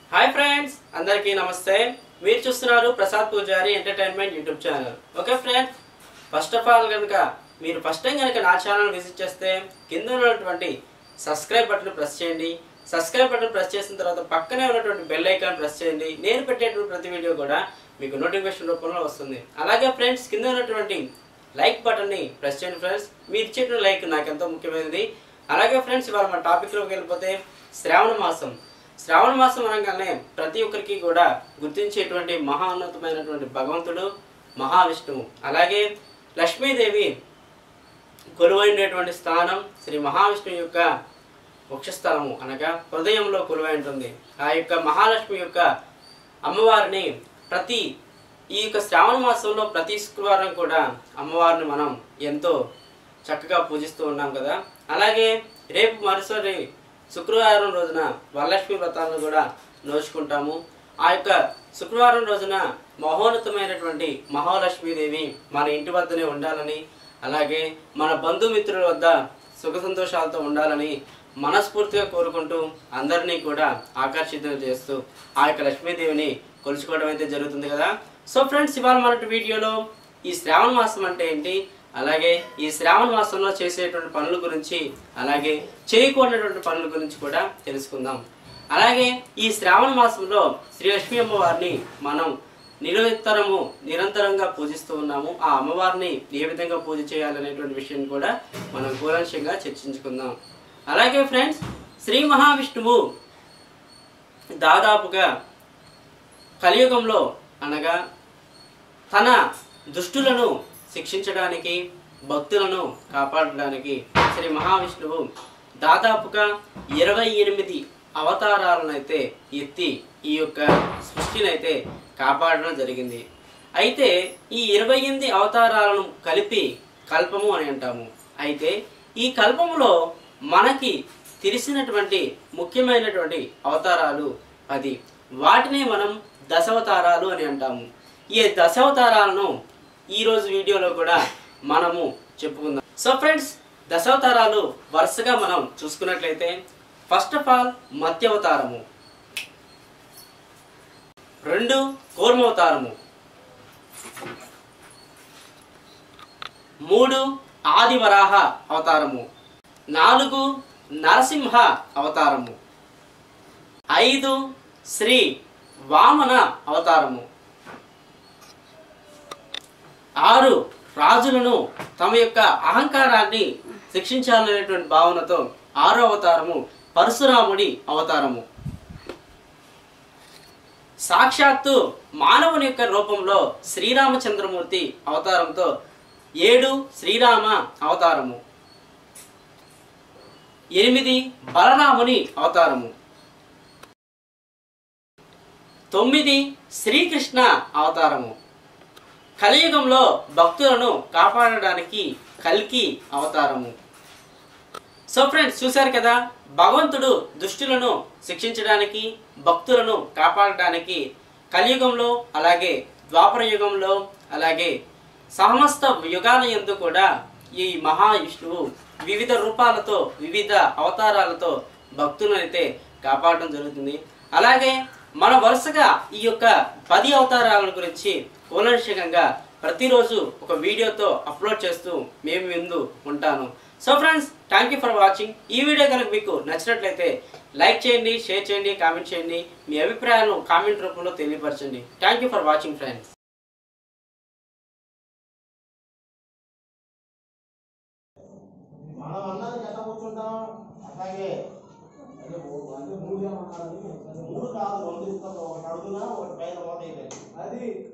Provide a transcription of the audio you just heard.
Hi friends అందరికీ నమస్తే మీరు చూస్తున్నారు Prasad Pujari entertainment YouTube channel okay friends first of all కనుక మీరు ఫస్ట్ టైం కనుక నా ఛానల్ విజిట్ చేస్తే కింద ఉన్నటువంటి సబ్స్క్రైబ్ బటన్ ప్రెస్ చేయండి సబ్స్క్రైబ్ బటన్ ప్రెస్ చేసిన తర్వాత పక్కనే ఉన్నటువంటి బెల్ ఐకాన్ ప్రెస్ చేయండి నేను పెట్టేటువంటి ప్రతి వీడియో కూడా మీకు నోటిఫికేషన్ రూపంలో వస్తుంది అలాగే ఫ్రెండ్స్ కింద ఉన్నటువంటి లైక్ బటన్ని ప్రెస్ చేయండి ఫ్రెండ్స్ మీరు ఇచ్చేటువంటి లైక్ నాకు ఎంతో ముఖ్యమైనది అలాగే ఫ్రెండ్స్ ఇవాళ మన టాపిక్లోకి వెళ్ళిపోతే శ్రావణ మాసం శ్రావణ మాసం అనగానే ప్రతి ఒక్కరికి కూడా గుర్తించేటువంటి మహాన్నతమైనటువంటి భగవంతుడు మహావిష్ణువు అలాగే లక్ష్మీదేవి కొలువైనటువంటి స్థానం శ్రీ మహావిష్ణువు యొక్క వక్షస్థలము అనగా హృదయంలో కొలువై ఉంటుంది ఆ యొక్క మహాలక్ష్మి యొక్క అమ్మవారిని ప్రతి ఈ యొక్క శ్రావణ మాసంలో ప్రతి శుక్రవారం కూడా అమ్మవారిని మనం ఎంతో చక్కగా పూజిస్తూ ఉన్నాం కదా అలాగే రేపు మరుసటి శుక్రవారం రోజున వరలక్ష్మి వ్రతాలను కూడా నోచుకుంటాము ఆ యొక్క శుక్రవారం రోజున మహోన్నతమైనటువంటి మహాలక్ష్మీదేవి మన ఇంటి వద్దనే ఉండాలని అలాగే మన బంధుమిత్రుల వద్ద సుఖ సంతోషాలతో ఉండాలని మనస్ఫూర్తిగా కోరుకుంటూ అందరినీ కూడా ఆకర్షితం చేస్తూ ఆ యొక్క లక్ష్మీదేవిని కొలుచుకోవడం అయితే జరుగుతుంది కదా సో ఫ్రెండ్స్ ఇవాళ మన వీడియోలో ఈ శ్రావణ మాసం అంటే ఏంటి అలాగే ఈ శ్రావణ మాసంలో చేసేటువంటి పనుల గురించి అలాగే చేయకూడనటువంటి పనుల గురించి కూడా తెలుసుకుందాం అలాగే ఈ శ్రావణ మాసంలో శ్రీ లక్ష్మీ అమ్మవారిని మనం నిరంతరము నిరంతరంగా పూజిస్తూ ఉన్నాము ఆ అమ్మవారిని ఏ విధంగా పూజ చేయాలనేటువంటి విషయం కూడా మనం కూలంశంగా చర్చించుకుందాం అలాగే ఫ్రెండ్స్ శ్రీ మహావిష్ణువు దాదాపుగా కలియుగంలో అనగా తన దుష్టులను శిక్షించడానికి భక్తులను కాపాడడానికి శ్రీ మహావిష్ణువు దాదాపుగా ఇరవై ఎనిమిది అవతారాలను అయితే ఎత్తి ఈ యొక్క సృష్టిని అయితే కాపాడడం జరిగింది అయితే ఈ ఇరవై ఎనిమిది అవతారాలను కలిపి కల్పము అని అంటాము అయితే ఈ కల్పములో మనకి తెలిసినటువంటి ముఖ్యమైనటువంటి అవతారాలు పది వాటినే మనం దశావతారాలు అని అంటాము ఈ దశావతారాలను ఈ రోజు వీడియోలో కూడా మనము చెప్పుకుందాం సో ఫ్రెండ్స్ దశావతారాలు వరుసగా మనం చూసుకున్నట్లయితే ఫస్ట్ ఆఫ్ ఆల్ మత్స్యావతారము రెండు కూర్మావతారము మూడు ఆదివరాహ అవతారము నాలుగు నరసింహ అవతారము ఐదు శ్రీ వామన అవతారము ఆరు రాజులను తమ యొక్క అహంకారాన్ని శిక్షించాలనేటువంటి భావనతో ఆరో అవతారము పరశురాముడి అవతారము సాక్షాత్తు మానవుని యొక్క రూపంలో శ్రీరామచంద్రమూర్తి అవతారంతో ఏడు శ్రీరామ అవతారము ఎనిమిది బలరాముని అవతారము తొమ్మిది శ్రీకృష్ణ అవతారము కలియుగంలో భక్తులను కాపాడడానికి కల్కి అవతారము సో ఫ్రెండ్స్ చూశారు కదా భగవంతుడు దుష్టులను శిక్షించడానికి భక్తులను కాపాడడానికి కలియుగంలో అలాగే ద్వాపర యుగంలో అలాగే సమస్త యుగాల యందు కూడా ఈ మహావిష్ణువు వివిధ రూపాలతో వివిధ అవతారాలతో భక్తులను అయితే కాపాడడం జరుగుతుంది అలాగే మన వరుసగా ఈ యొక్క పది అవతారాల గురించి కూలంశకంగా ప్రతిరోజు ఒక వీడియోతో అప్లోడ్ చేస్తూ మేము ముందు ఉంటాను so friends thank you for watching ఈ వీడియో కనుక మీకు నచ్చినట్లయితే లైక్ చేయండి షేర్ చేయండి కామెంట్ చేయండి మీ అభిప్రాయాలను కామెంట్ రూపంలో తెలియపరచండి thank you for watching friends మనం అన్నది ఎంత కూర్చుంటాం అట్లాగే అంటే మూ- అంటే మూడు ఏమన్నారని? మూడు కాదు రెండు ఇస్తాం ఒకటి అడుగునా ఒకటి పైన మూత అయిపోయింది అది